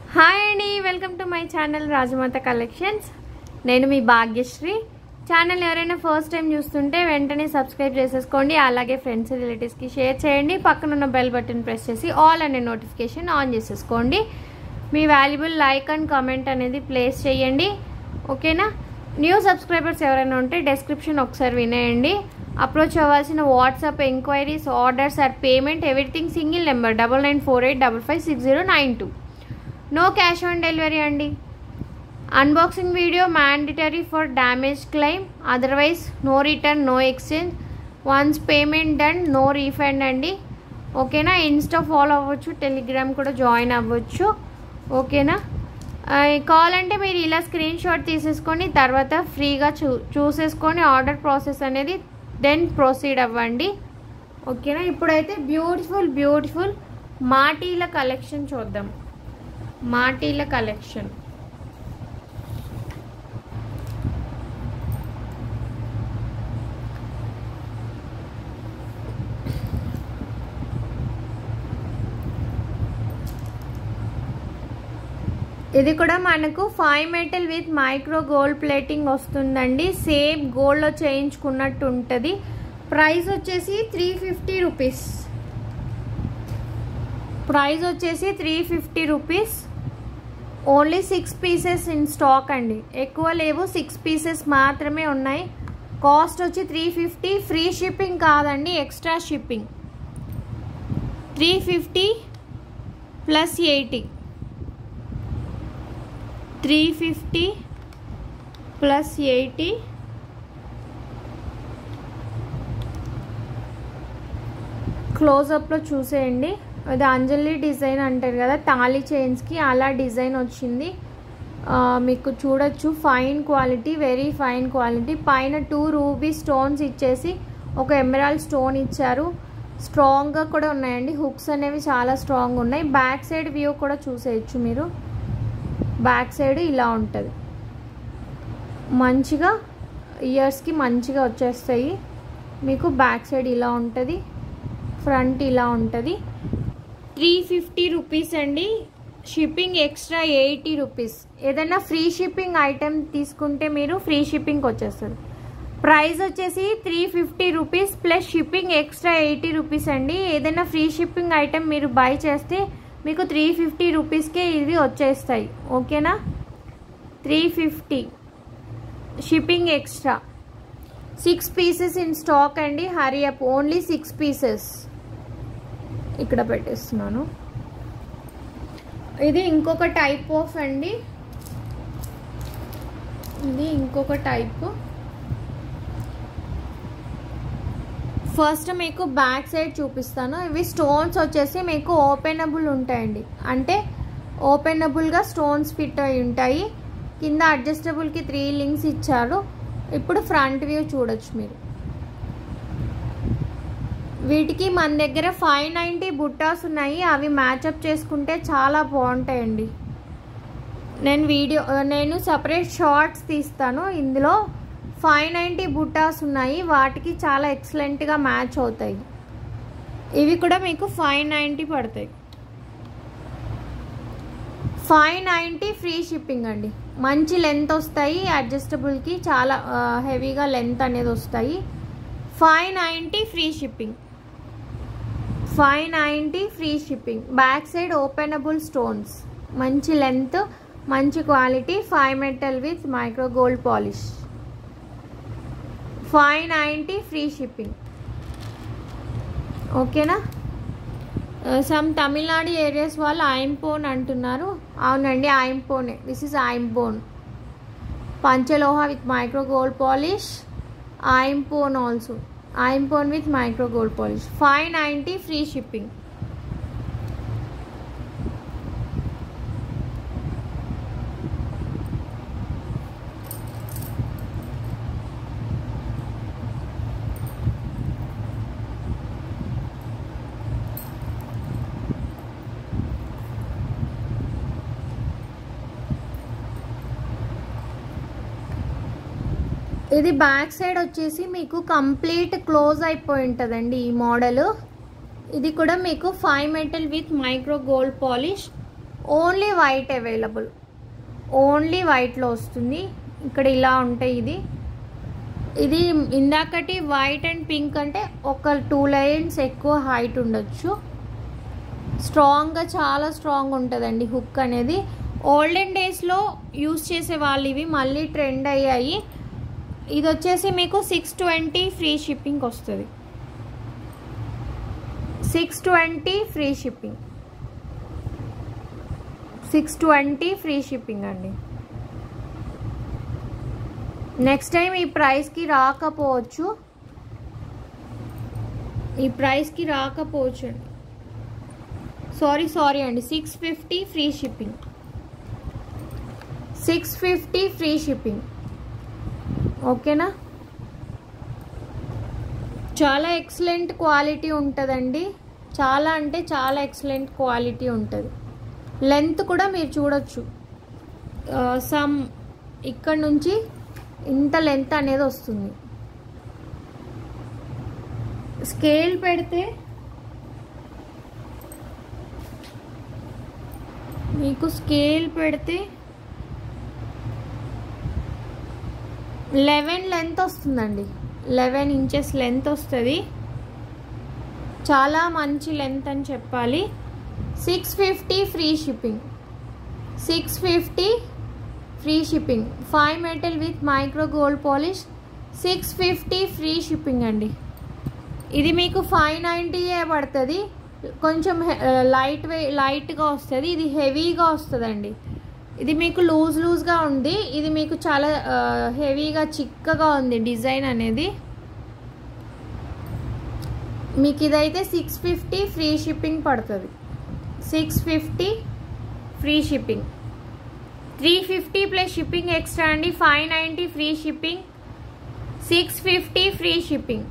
hi అండి welcome to my channel Rajamata collections నేను మీ భాగ్యశ్రీ ఛానల్ ఎవరైనా ఫస్ట్ టైం చూస్తుంటే వెంటనే సబ్స్క్రైబ్ చేసేసుకోండి అలాగే ఫ్రెండ్స్ రిలేటివ్స్కి షేర్ చేయండి పక్కన ఉన్న బెల్ బటన్ ప్రెస్ చేసి ఆల్ అనే నోటిఫికేషన్ ఆన్ చేసేసుకోండి మీ వాల్యుబుల్ లైక్ అండ్ కామెంట్ అనేది ప్లేస్ చేయండి ఓకేనా న్యూ సబ్స్క్రైబర్స్ ఎవరైనా ఉంటే డెస్క్రిప్షన్ ఒకసారి వినేయండి అప్రోచ్ అవ్వాల్సిన WhatsApp enquiries orders or payment everything single number double nine four eight double five six zero nine two no cash on delivery అండి unboxing video mandatory for damage claim otherwise no return no exchange once payment done no refund అండి ఓకేనా Insta follow అవ్వచ్చు Telegram కూడా join అవ్వచ్చు ఓకేనా కావాలంటే మీరు ఇలా స్క్రీన్ షాట్ తీసేసుకొని తర్వాత ఫ్రీగా చూ చూసేసుకొని ఆర్డర్ ప్రాసెస్ అనేది దెన్ ప్రొసీడ్ అవ్వండి ఓకేనా ఇప్పుడైతే బ్యూటిఫుల్ బ్యూటిఫుల్ మాటీల కలెక్షన్ చూద్దాం మాటీల కలెక్షన్ ఇది కూడా మనకు five metal with micro gold plating వస్తుందండి సేమ్ గోల్డ్లో చేయించుకున్నట్టు ఉంటుంది ప్రైస్ వచ్చేసి త్రీ ఫిఫ్టీ రూపీస్ ప్రైస్ వచ్చేసి three fifty rupees only six pieces in stock అండి ఎక్కువ లేవు సిక్స్ పీసెస్ మాత్రమే ఉన్నాయి కాస్ట్ వచ్చి త్రీ ఫిఫ్టీ ఫ్రీ షిప్పింగ్ కాదండి extra shipping three fifty plus eighty three fifty plus eighty క్లోజప్లో చూసేయండి అది అంజలి డిజైన్ అంటారు కదా తాళీ చైన్స్కి అలా డిజైన్ వచ్చింది మీకు చూడొచ్చు fine quality very fine quality పైన టూ రూబీ స్టోన్స్ ఇచ్చేసి ఒక ఎమరాల్డ్ స్టోన్ ఇచ్చారు స్ట్రాంగ్గా కూడా ఉన్నాయండి హుక్స్ అనేవి చాలా స్ట్రాంగ్ ఉన్నాయి బ్యాక్ సైడ్ వ్యూ కూడా చూసేయచ్చు మీరు బ్యాక్ సైడ్ ఇలా ఉంటుంది మంచిగా ఇయర్స్కి మంచిగా వచ్చేస్తాయి మీకు బ్యాక్ సైడ్ ఇలా ఉంటుంది ఫ్రంట్ ఇలా ఉంటుంది త్రీ ఫిఫ్టీ రూపీస్ అండి షిప్పింగ్ ఎక్స్ట్రా ఎయిటీ రూపీస్ ఏదైనా ఫ్రీ షిప్పింగ్ ఐటెం తీసుకుంటే మీరు ఫ్రీ షిప్పింగ్కి వచ్చేస్తుంది ప్రైస్ వచ్చేసి three fifty rupees plus shipping extra eighty rupees అండి ఏదైనా ఫ్రీ షిప్పింగ్ ఐటెం మీరు బై చేస్తే మీకు త్రీ ఫిఫ్టీ రూపీస్కే ఇవి వచ్చేస్తాయి ఓకేనా three fifty shipping extra six pieces in stock అండి hurry up only six pieces ఇక్కడ పెట్టేస్తున్నాను ఇది ఇంకొక టైప్ ఆఫ్ అండి ఇది ఇంకొక టైప్ ఫస్ట్ మీకు బ్యాక్ సైడ్ చూపిస్తాను ఇవి స్టోన్స్ వచ్చేసి మీకు ఓపెనబుల్ ఉంటాయండి అంటే ఓపెనబుల్గా స్టోన్స్ ఫిట్ అయి ఉంటాయి కింద అడ్జస్టబుల్కి త్రీ లింక్స్ ఇచ్చారు ఇప్పుడు ఫ్రంట్ వ్యూ చూడొచ్చు మీరు వీటికి మన దగ్గర ఫైవ్ నైంటీ బుట్టాస్ ఉన్నాయి అవి మ్యాచప్ చేసుకుంటే చాలా బాగుంటాయండి నేను వీడియో నేను సపరేట్ షార్ట్స్ తీస్తాను ఇందులో ఫైవ్ నైంటీ బుట్టాస్ ఉన్నాయి వాటికి చాలా ఎక్సలెంట్గా మ్యాచ్ అవుతాయి ఇవి కూడా మీకు ఫైవ్ నైంటీ పడతాయి ఫైవ్ నైంటీ ఫ్రీ షిప్పింగ్ అండి మంచి లెంత్ వస్తాయి అడ్జస్టబుల్కి చాలా హెవీగా లెంత్ అనేది వస్తాయి five ninety free shipping five ninety free shipping back side openable stones మంచి లెంత్ మంచి quality five metal with micro gold polish five ninety free shipping ఓకేనా సమ్ తమిళనాడు ఏరియాస్ వాళ్ళు ఐంపోన్ అంటున్నారు అవునండి ఐంపోనే దిస్ ఇస్ ఐంపోన్ పంచలోహ విత్ మైక్రో గోల్డ్ పాలిష్ ఐంపోన్ ఆల్సో ఐంపోన్ with micro gold polish five ninety free shipping ఇది బ్యాక్ సైడ్ వచ్చేసి మీకు కంప్లీట్ క్లోజ్ అయిపోయి ఉంటుందండి ఈ మోడల్ ఇది కూడా మీకు five metal with micro gold polish only white available only వైట్లో వస్తుంది ఇక్కడ ఇలా ఉంటాయి ఇది ఇది ఇందాకటి వైట్ అండ్ పింక్ అంటే ఒక టూ లైన్స్ ఎక్కువ హైట్ ఉండొచ్చు స్ట్రాంగ్గా చాలా స్ట్రాంగ్ ఉంటుందండి హుక్ అనేది ఓల్డెన్ డేస్లో యూస్ చేసే వాళ్ళు ఇవి మళ్ళీ ట్రెండ్ అయ్యాయి ఇది వచ్చేసి మీకు సిక్స్ ట్వంటీ ఫ్రీ షిప్పింగ్ వస్తుంది six twenty free shipping six twenty free shipping అండి నెక్స్ట్ టైం ఈ ప్రైస్కి రాకపోవచ్చు ఈ ప్రైస్కి రాకపోవచ్చు అండి సారీ సారీ అండి six fifty free shipping six fifty free shipping ఓకేనా చాలా ఎక్సలెంట్ క్వాలిటీ ఉంటుందండి చాలా అంటే చాలా ఎక్సలెంట్ క్వాలిటీ ఉంటుంది లెంత్ కూడా మీరు చూడొచ్చు సమ్ ఇక్కడ నుంచి ఇంత లెంత్ అనేది వస్తుంది స్కేల్ పెడితే మీకు స్కేల్ పెడితే లెవెన్ లెంత్ వస్తుందండి లెవెన్ ఇంచెస్ లెంత్ వస్తుంది చాలా మంచి లెంత్ అని చెప్పాలి six fifty free shipping six fifty free shipping five metal with micro gold polish six fifty free shipping అండి ఇది మీకు ఫైవ్ నైంటీయే పడుతుంది కొంచెం లైట్ వే లైట్గా వస్తుంది ఇది హెవీగా వస్తుందండి ఇది మీకు లూజ్ లూజ్గా ఉంది ఇది మీకు చాలా హెవీగా చిక్కగా ఉంది డిజైన్ అనేది మీకు ఇదైతే సిక్స్ ఫిఫ్టీ ఫ్రీ షిప్పింగ్ పడుతుంది six fifty free shipping three fifty plus shipping extra అండి five ninety free shipping six fifty free shipping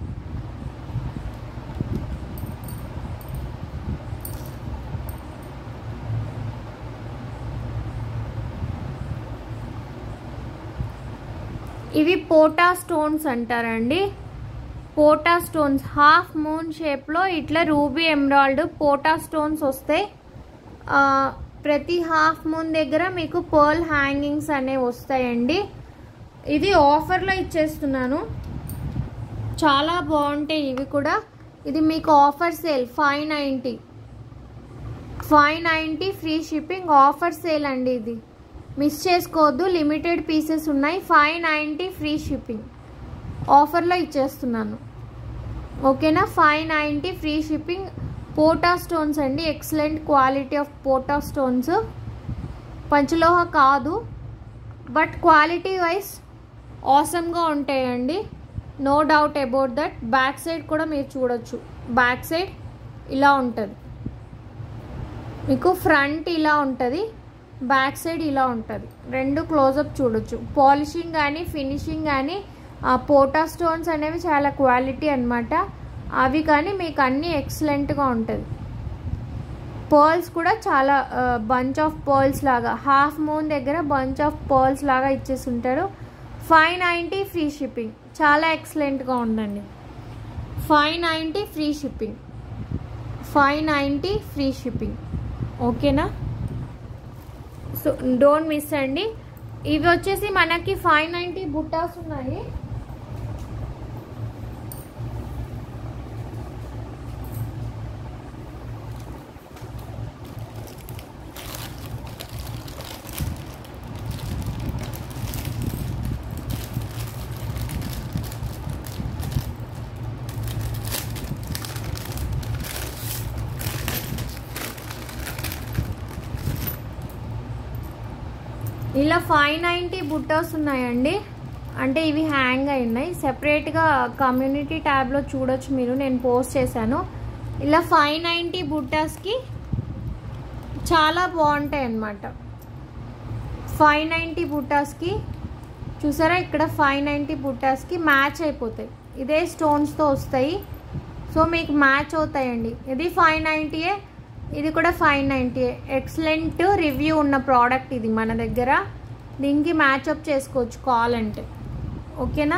ఇవి పోటా స్టోన్స్ అంటారండి పోటా స్టోన్స్ హాఫ్ మూన్ షేప్లో ఇట్లా రూబీ ఎమరాల్డ్ పోటా స్టోన్స్ వస్తాయి ప్రతి హాఫ్ మూన్ దగ్గర మీకు పర్ల్ హ్యాంగింగ్స్ అనేవి వస్తాయండి ఇది ఆఫర్లో ఇచ్చేస్తున్నాను చాలా బాగుంటాయి ఇవి కూడా ఇది మీకు offer sale five ninety five ninety free shipping offer sale అండి ఇది మిస్ చేసుకోవద్దు లిమిటెడ్ పీసెస్ ఉన్నాయి ఫైవ్ నైంటీ ఫ్రీ షిప్పింగ్ ఆఫర్లో ఇచ్చేస్తున్నాను ఓకేనా five ninety free shipping pota stones అండి excellent quality of pota stones పంచలోహ కాదు బట్ క్వాలిటీ వైజ్ ఆసమ్గా ఉంటాయండి no doubt about that back side కూడా మీరు చూడొచ్చు బ్యాక్ సైడ్ ఇలా ఉంటుంది మీకు ఫ్రంట్ ఇలా ఉంటుంది బ్యాక్ సైడ్ ఇలా ఉంటుంది రెండు క్లోజప్ చూడొచ్చు పాలిషింగ్ కానీ ఫినిషింగ్ కానీ ఆ పోటా స్టోన్స్ అనేవి చాలా క్వాలిటీ అనమాట అవి కానీ మీకు అన్నీ ఎక్సలెంట్గా ఉంటుంది పర్ల్స్ కూడా చాలా బంచ్ ఆఫ్ పర్ల్స్ లాగా హాఫ్ మూన్ దగ్గర బంచ్ ఆఫ్ పర్ల్స్ లాగా ఇచ్చేసి ఉంటారు ఫైవ్ నైంటీ ఫ్రీ షిప్పింగ్ చాలా ఎక్సలెంట్గా ఉందండి five ninety free shipping five ninety free shipping ఓకేనా సో డోంట్ మిస్ అండి ఇవి వచ్చేసి మనకి ఫైవ్ నైంటీ బుట్టాస్ ఉన్నాయి ఇలా ఫైవ్ నైంటీ బుట్టాస్ ఉన్నాయండి అంటే ఇవి హ్యాంగ్ అయి ఉన్నాయి సెపరేట్గా కమ్యూనిటీ ట్యాబ్లో చూడొచ్చు మీరు నేను పోస్ట్ చేశాను ఇలా ఫైవ్ నైంటీ బుట్టాస్కి చాలా బాగుంటాయి అన్నమాట ఫైవ్ నైంటీ బుట్టాస్కి చూసారా ఇక్కడ ఫైవ్ నైంటీ బుట్టాస్కి మ్యాచ్ అయిపోతాయి ఇదే స్టోన్స్తో వస్తాయి సో మీకు మ్యాచ్ అవుతాయండి ఇది ఫైవ్ నైంటీయే ఇది కూడా ఫైవ్ నైంటీ ఎక్సలెంట్ రివ్యూ ఉన్న ప్రోడక్ట్ ఇది మన దగ్గర దీనికి మ్యాచ్అప్ చేసుకోవచ్చు కావాలంటే ఓకేనా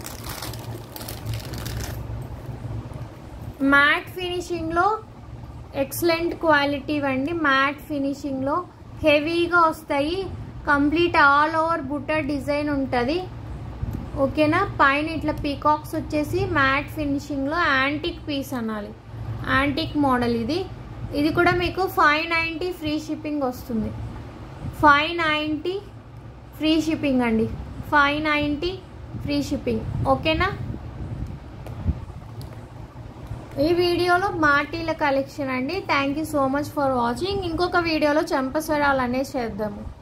మ్యాట్ ఫినిషింగ్లో ఎక్సలెంట్ క్వాలిటీ అండి మ్యాట్ ఫినిషింగ్లో హెవీగా వస్తాయి కంప్లీట్ ఆల్ ఓవర్ బుట్ట డిజైన్ ఉంటుంది ఓకేనా పైన ఇట్లా పీకాక్స్ వచ్చేసి మ్యాట్ ఫినిషింగ్లో యాంటిక్ పీస్ అనాలి యాంటిక్ మోడల్ ఇది ఇది కూడా మీకు ఫైవ్ నైంటీ ఫ్రీ షిప్పింగ్ వస్తుంది ఫైవ్ నైంటీ ఫ్రీ షిప్పింగ్ అండి ఫైవ్ నైంటీ ఫ్రీ షిప్పింగ్ ఓకేనా ఈ వీడియోలో మాటీల కలెక్షన్ అండి thank you so much for watching ఇంకొక వీడియోలో చెంపస్వరాలు అనేసి చేద్దాము